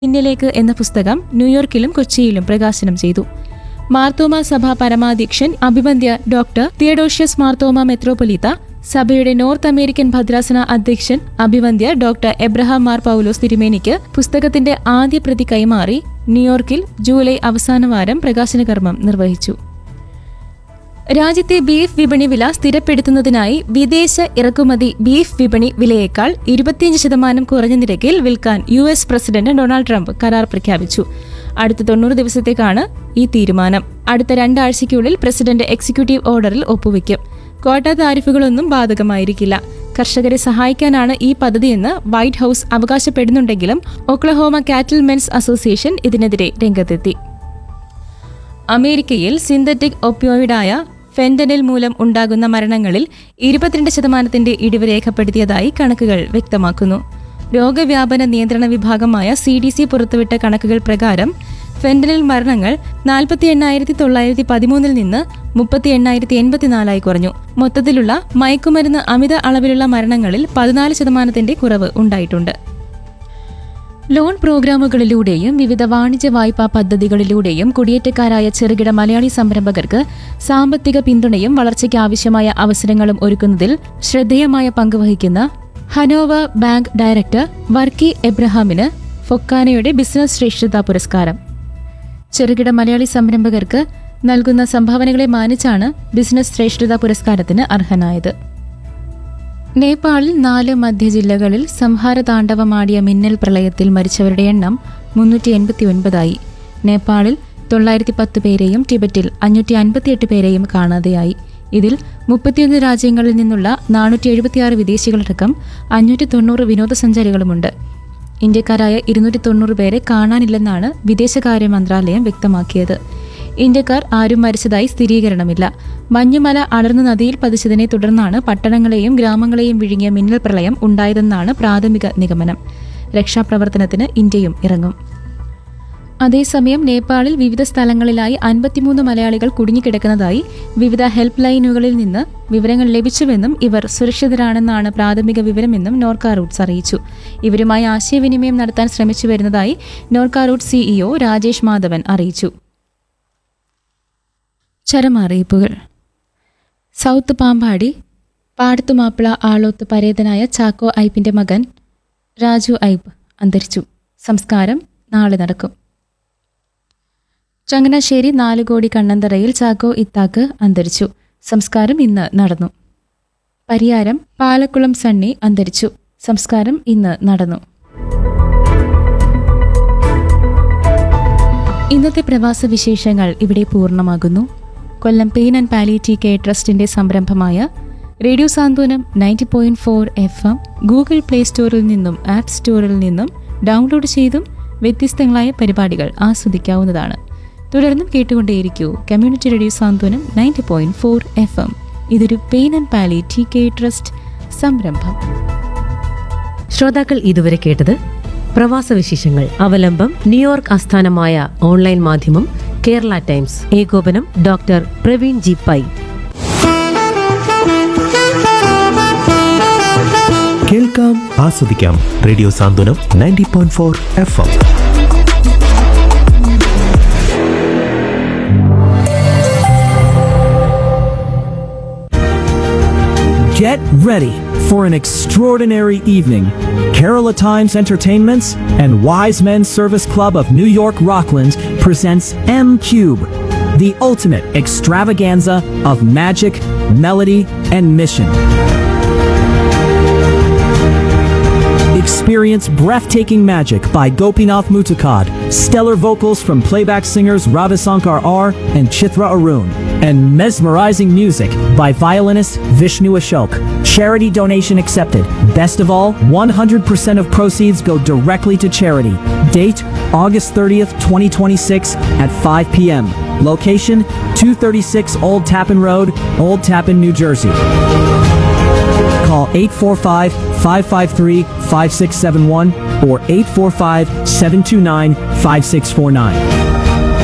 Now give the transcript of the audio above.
പിന്നിലേക്ക് എന്ന പുസ്തകം ന്യൂയോർക്കിലും കൊച്ചിയിലും പ്രകാശനം ചെയ്തു മാർത്തോമ സഭ പരമാധ്യക്ഷൻ അഭിവന്ദ്യ ഡോക്ടർ തിയഡോഷ്യസ് മാർത്തോമ മെത്രോപൊലീത്ത സഭയുടെ നോർത്ത് അമേരിക്കൻ ഭദ്രാസന അധ്യക്ഷൻ അഭിവന്ദ്യ ഡോക്ടർ എബ്രഹാം മാർ പൗലോസ് തിരുമേനിക്ക് പുസ്തകത്തിന്റെ ആദ്യ പ്രതി കൈമാറി ന്യൂയോർക്കിൽ ജൂലൈ അവസാന വാരം പ്രകാശന കർമ്മം നിർവഹിച്ചു രാജ്യത്തെ ബീഫ് വിപണി വില സ്ഥിരപ്പെടുത്തുന്നതിനായി വിദേശ ഇറക്കുമതി ബീഫ് വിപണി വിലയേക്കാൾ ഇരുപത്തിയഞ്ച് ശതമാനം കുറഞ്ഞ നിരക്കിൽ വിൽക്കാൻ U S president Donald Trump കരാർ പ്രഖ്യാപിച്ചു അടുത്ത തൊണ്ണൂറ് ദിവസത്തേക്കാണ് ഈ തീരുമാനം അടുത്ത രണ്ടാഴ്ചയ്ക്കുള്ളിൽ പ്രസിഡന്റ് എക്സിക്യൂട്ടീവ് ഓർഡറിൽ ഒപ്പുവെക്കും ക്വാട്ട താരിഫുകളൊന്നും ബാധകമായിരിക്കില്ല കർഷകരെ സഹായിക്കാനാണ് ഈ പദ്ധതിയെന്ന് വൈറ്റ് ഹൌസ് അവകാശപ്പെടുന്നുണ്ടെങ്കിലും ഒക്ലഹോമ കാറ്റിൽ മെൻസ് അസോസിയേഷൻ ഇതിനെതിരെ രംഗത്തെത്തി അമേരിക്കയിൽ സിന്തറ്റിക് ഒപ്യോയിഡായ ഫെന്റനിൽ മൂലം ഉണ്ടാകുന്ന മരണങ്ങളിൽ ഇരുപത്തിരണ്ട് ശതമാനത്തിന്റെ ഇടിവ് രേഖപ്പെടുത്തിയതായി കണക്കുകൾ വ്യക്തമാക്കുന്നു രോഗവ്യാപന നിയന്ത്രണ വിഭാഗമായ സി ഡി സി പുറത്തുവിട്ട കണക്കുകൾ പ്രകാരം ഫെന്റനിൽ മരണങ്ങൾ നാൽപ്പത്തി എണ്ണായിരത്തി തൊള്ളായിരത്തി പതിമൂന്നിൽ നിന്ന് മുപ്പത്തി എണ്ണായിരത്തി എൺപത്തിനാലായി കുറഞ്ഞു മൊത്തത്തിലുള്ള മയക്കുമരുന്ന് അമിത അളവിലുള്ള മരണങ്ങളിൽ പതിനാല് ശതമാനത്തിന്റെ കുറവ് ഉണ്ടായിട്ടുണ്ട് ലോൺ പ്രോഗ്രാമുകളിലൂടെയും വിവിധ വാണിജ്യ വായ്പാ പദ്ധതികളിലൂടെയും കുടിയേറ്റക്കാരായ ചെറുകിട മലയാളി സംരംഭകർക്ക് സാമ്പത്തിക പിന്തുണയും വളർച്ചയ്ക്ക് ആവശ്യമായ അവസരങ്ങളും ഒരുക്കുന്നതിൽ ശ്രദ്ധേയമായ പങ്കുവഹിക്കുന്ന ഹനോവ ബാങ്ക് ഡയറക്ടർ വർക്കി എബ്രഹാമിന് ഫൊക്കാനയുടെ ബിസിനസ് ശ്രേഷ്ഠതാ പുരസ്കാരം ചെറുകിട മലയാളി സംരംഭകർക്ക് നൽകുന്ന സംഭാവനകളെ മാനിച്ചാണ് ബിസിനസ് ശ്രേഷ്ഠതാ പുരസ്കാരത്തിന് അർഹനായത് നേപ്പാളിൽ നാല് മധ്യ ജില്ലകളിൽ സംഹാര താണ്ഡവമാടിയ മിന്നൽ പ്രളയത്തിൽ മരിച്ചവരുടെ എണ്ണം മുന്നൂറ്റി എൺപത്തി ഒൻപതായി നേപ്പാളിൽ തൊള്ളായിരത്തി പത്ത് പേരെയും ടിബറ്റിൽ അഞ്ഞൂറ്റി അൻപത്തിയെട്ട് പേരെയും കാണാതെയായി ഇതിൽ മുപ്പത്തിയൊന്ന് രാജ്യങ്ങളിൽ നിന്നുള്ള നാനൂറ്റി എഴുപത്തിയാറ് വിദേശികളടക്കം അഞ്ഞൂറ്റി തൊണ്ണൂറ് വിനോദസഞ്ചാരികളുമുണ്ട് ഇന്ത്യക്കാരായ ഇരുന്നൂറ്റി തൊണ്ണൂറ് പേരെ കാണാനില്ലെന്നാണ് വിദേശകാര്യ മന്ത്രാലയം വ്യക്തമാക്കിയത് ഇന്ത്യക്കാർ ആരും മരിച്ചതായി സ്ഥിരീകരണമില്ല മഞ്ഞുമല അടർന്നു നദിയിൽ പതിച്ചതിനെ തുടർന്നാണ് പട്ടണങ്ങളെയും ഗ്രാമങ്ങളെയും വിഴുങ്ങിയ മിന്നൽ പ്രളയം ഉണ്ടായതെന്നാണ് പ്രാഥമിക നിഗമനം രക്ഷാപ്രവർത്തനത്തിന് ഇന്ത്യയും ഇറങ്ങും അതേസമയം നേപ്പാളിൽ വിവിധ സ്ഥലങ്ങളിലായി അൻപത്തിമൂന്ന് മലയാളികൾ കുടുങ്ങിക്കിടക്കുന്നതായി വിവിധ ഹെൽപ്പ് ലൈനുകളിൽ നിന്ന് വിവരങ്ങൾ ലഭിച്ചുവെന്നും ഇവർ സുരക്ഷിതരാണെന്നാണ് പ്രാഥമിക വിവരമെന്നും നോർക്ക റൂട്ട്സ് അറിയിച്ചു ഇവരുമായി ആശയവിനിമയം നടത്താൻ ശ്രമിച്ചു വരുന്നതായി നോർക്ക റൂട്ട് സിഇഒ രാജേഷ് മാധവൻ അറിയിച്ചു ചരമറിയിപ്പുകൾ സൗത്ത് പാമ്പാടി പാടത്തുമാപ്പിള ആളോത്ത് പരേതനായ ചാക്കോ ഐപ്പിന്റെ മകൻ രാജു ഐപ്പ് അന്തരിച്ചു സംസ്കാരം നാളെ നടക്കും ചങ്ങനാശ്ശേരി നാലുകോടി കണ്ണന്തറയിൽ ചാക്കോ ഇത്താക്ക് അന്തരിച്ചു സംസ്കാരം ഇന്ന് നടന്നു പരിയാരം പാലക്കുളം സണ്ണി അന്തരിച്ചു സംസ്കാരം ഇന്ന് നടന്നു ഇന്നത്തെ പ്രവാസ വിശേഷങ്ങൾ ഇവിടെ പൂർണ്ണമാകുന്നു Kollam pain and palliative care ട്രസ്റ്റിന്റെ സംരംഭമായ radio Santhwanam ninety point four F M Google Play സ്റ്റോറിൽ നിന്നും ആപ്പ് സ്റ്റോറിൽ നിന്നും ഡൗൺലോഡ് ചെയ്തും വ്യത്യസ്തങ്ങളായ പരിപാടികൾ ആസ്വദിക്കാവുന്നതാണ് തുടർന്നും കേട്ടുകൊണ്ടേയിരിക്കൂ community radio Santhwanam ninety point four F M ഇതൊരു pain and palliative care trust സംരംഭം ശ്രോതാക്കൾ ഇതുവരെ കേട്ടത് പ്രവാസ വിശേഷങ്ങൾ അവലംബം ന്യൂയോർക്ക് ആസ്ഥാനമായ ഓൺലൈൻ മാധ്യമം കേരള ടൈംസ് ഏകോപനം ഡോക്ടർ പ്രവീൺ ജി പൈ കേൾക്കാം ആസ്വദിക്കാം radio Santhwanam ninety point four F M Get ready for an extraordinary evening. Kerala Times Entertainments and Wise Men Service Club of New York Rockland presents M Cube, the ultimate extravaganza of magic, melody, and mission. Experience breathtaking magic by Gopinath Mutukad, stellar vocals from playback singers Ravisankar R and Chitra Arun, and mesmerizing music by violinist Vishnu Ashok. Charity donation accepted. Best of all, 100% of proceeds go directly to charity. Date August 30th, 2026 at 5 p.m. Location 236 Old Tappan Road, Old Tappan, New Jersey. Call 845 553 5671 or 845 729 5649.